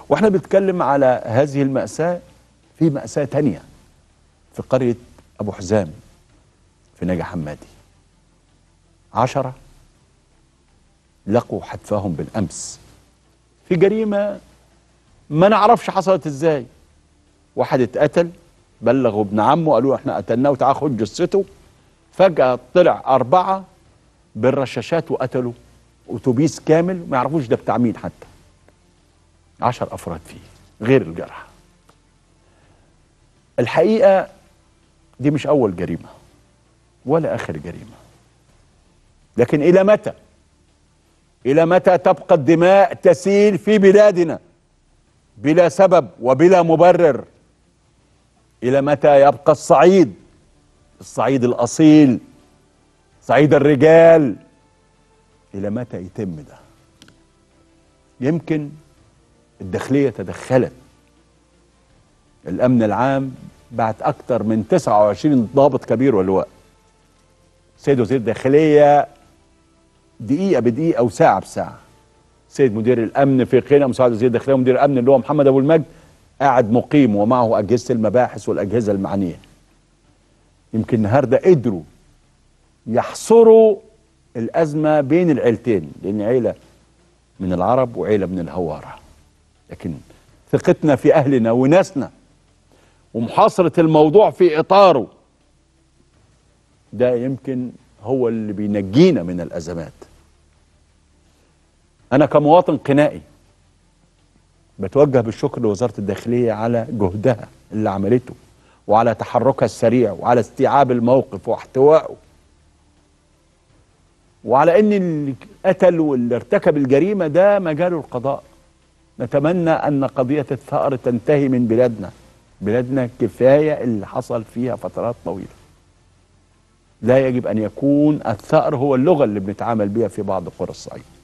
واحنا بنتكلم على هذه المأساة في مأساة تانية في قرية أبو حزام في نجا حمادي عشرة لقوا حتفهم بالأمس في جريمة ما نعرفش حصلت ازاي واحد اتقتل بلغوا ابن عمه قالوا له احنا قتلناه وتعال خد جثته فجأة طلع أربعة بالرشاشات وقتلوا أتوبيس كامل ما يعرفوش ده بتاع مين حتى عشر أفراد فيه غير الجرحى الحقيقة دي مش أول جريمة ولا آخر جريمة لكن إلى متى إلى متى تبقى الدماء تسيل في بلادنا بلا سبب وبلا مبرر إلى متى يبقى الصعيد الصعيد الأصيل صعيد الرجال إلى متى يتم ده يمكن الداخلية تدخلت الأمن العام بعت أكتر من 29 ضابط كبير ولواء سيد وزير الداخلية دقيقة بدقيقة وساعة بساعة سيد مدير الأمن في قنا مساعد وزير الداخلية ومدير الأمن اللي هو محمد أبو المجد قاعد مقيم ومعه أجهزة المباحث والأجهزة المعنية يمكن النهارده قدروا يحصروا الأزمة بين العيلتين لأن عيلة من العرب وعيلة من الهوارة لكن ثقتنا في أهلنا وناسنا ومحاصرة الموضوع في إطاره ده يمكن هو اللي بينجينا من الأزمات أنا كمواطن قنائي بتوجه بالشكر لوزارة الداخلية على جهدها اللي عملته وعلى تحركها السريع وعلى استيعاب الموقف واحتوائه وعلى ان اللي قتل واللي ارتكب الجريمه ده مجاله القضاء نتمنى ان قضيه الثأر تنتهي من بلادنا بلادنا كفايه اللي حصل فيها فترات طويله لا يجب ان يكون الثأر هو اللغه اللي بنتعامل بها في بعض قرى الصعيد